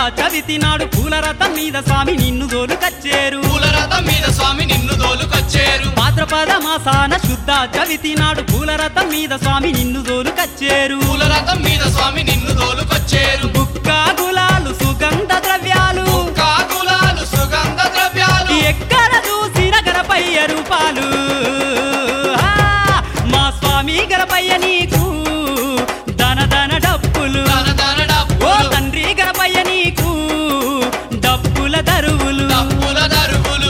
చవితి నాడు పూలరథం మీద స్వామి నిన్ను దోలుకచ్చేరు పూల రథం మీద స్వామి నిన్ను దోలుకొచ్చేరు భాద్రపద మాసాన శుద్ధ చవితి నాడు పూలరథం మీద స్వామి నిన్ను దోలుకచ్చేరు పూల రథం మీద స్వామి నిన్ను దోలుకొచ్చేరు బుక్క గులాలు సుగంధ ద్రవ్యాలు కాకులాలు సుగంధ ద్రవ్యాలు ఎక్కడ చూసిన గరపయ్య రూపాలు ఆ, మా స్వామి గరపయ్య నీకు దన దన డప్పులు దన దన ఓ డప్పులు తండ్రి గరపయ్య నీకు డప్పుల దరువులు డప్పుల దరువులు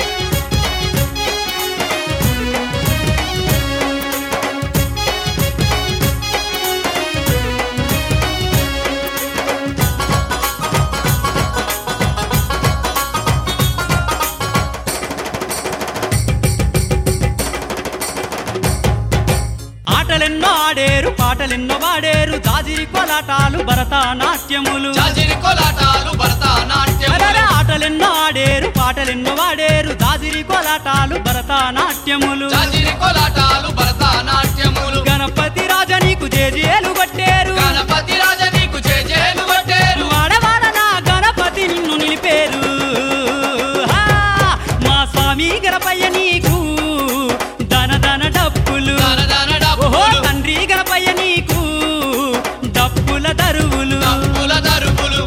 ఆటలెన్నో ఆడేరు పాటలెన్నో వాడేరు జాజిరి కోలాటాలు భరతనాట్యములు జాజిరి కోలాటాలు భరతనాట్యం అరెరే, ఆటలెన్నో ఆడేరు పాటలెన్నో వాడేరు జాజిరి కోలాటాలు భరతనాట్యములు జాజిరి కోలాటాలు భరతనాట్యములు గణపతి రాజ నీకు జేజేలు కొట్టేరు గణపతి రాజ నీకు జేజేలు కొట్టేరు వాడవాడ నా గణపతి నిన్ను నిలిపేరు హా, మా స్వామి గణపయ్య నీకు దన దన డప్పులు దన దన ఓహో డప్పులు తండ్రి గణపయ్య నీకు డప్పుల దరువులు డప్పుల దరువులు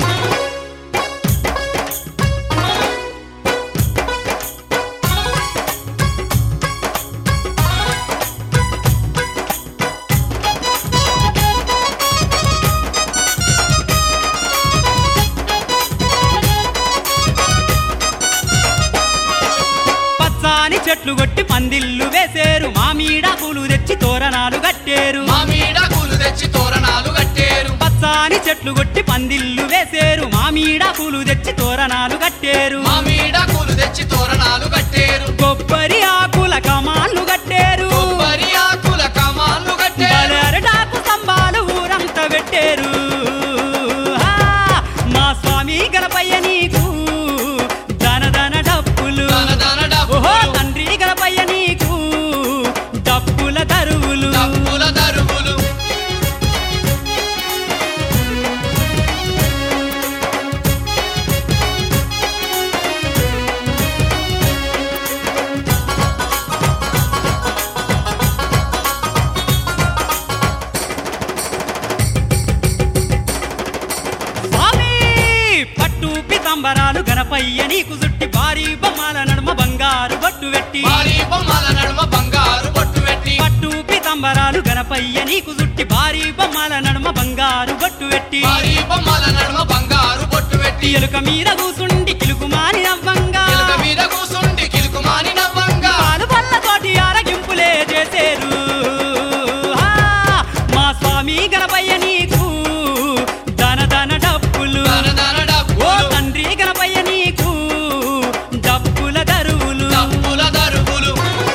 పచ్చాని చెట్లు కొట్టి పందిళ్ళు వేసేరు మామిడాకులు తెచ్చి తోరణాలు కట్టేరు మామిడాకులు తెచ్చి తోరణాలు కట్టేరు పచ్చాని చెట్లు కొట్టి పందిళ్ళు వేసేరు మామిడాకులు తెచ్చి తోరణాలు కట్టేరు మామిడాకులు తెచ్చి తోరణాలు కట్టేరు కొబ్బరి ఆకుల కమాన్లు కట్టేరు కొబ్బరి ఆకుల కమాన్లు కట్టేరు బలరటాకు స్తంభాలు ఊరంతా పెట్టేరు హా, మా స్వామి గణపయ్య నీకు దన దన డప్పులు దన దన ఓహో డప్పులు తండ్రి గణపయ్య నీకు డప్పుల దరువులు డప్పుల దరువులు స్వామి పట్టు పితంబరాలు గణపయ్య నీకు చుట్టి భారీ బొమ్మల నడుమ బంగారు బట్టు పెట్టి భారీ బొమ్మల నడుమ బంగారు బొట్టు పెట్టి పట్టు పితంబరాలు గణపయ్య నీకు చుట్టి భారీ బొమ్మల నడుమ బంగారు బట్టు పెట్టి భారీ బొమ్మల నడుమ బంగారు బొట్టు పెట్టి ఎలుక మీద కూసుండి కిలుకుమాని నవ్వంగా ఎలుక మీద కూసుండి కిలుకుమాని నవ్వంగా పాలు పళ్ళతోటి ఆరగింపులే చేసేరు హా, మా స్వామి గణపయ్య నీకు దన దన డప్పులు దన దన ఓ డప్పులు తండ్రి గణపయ్య నీకు డప్పుల దరువులు డప్పుల దరువులు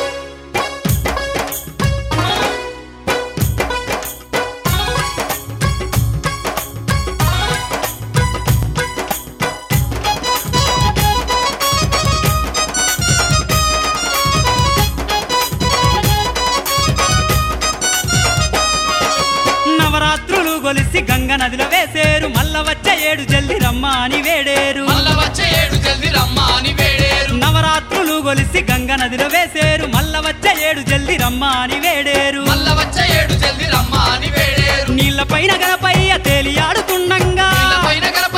నవరాత్రులు గొలిసి గంగ నదిలో వేసేరు మల్ల వచ్చే ఏడు జల్ది రమ్మ అని వేడేరు మల్ల వచ్చే ఏడు జల్ది రమ్మ అని వేడేరు నవరాత్రులు గొలిసి గంగ నదిలో వేసేరు మల్ల వచ్చే ఏడు జల్ది రమ్మ అని వేడేరు మల్ల వచ్చే ఏడు జల్ది రమ్మ అని వేడేరు నీళ్ల పైన గణపయ్య తేలియాడుతుండంగా నీళ్ళ పైన గణపయ్య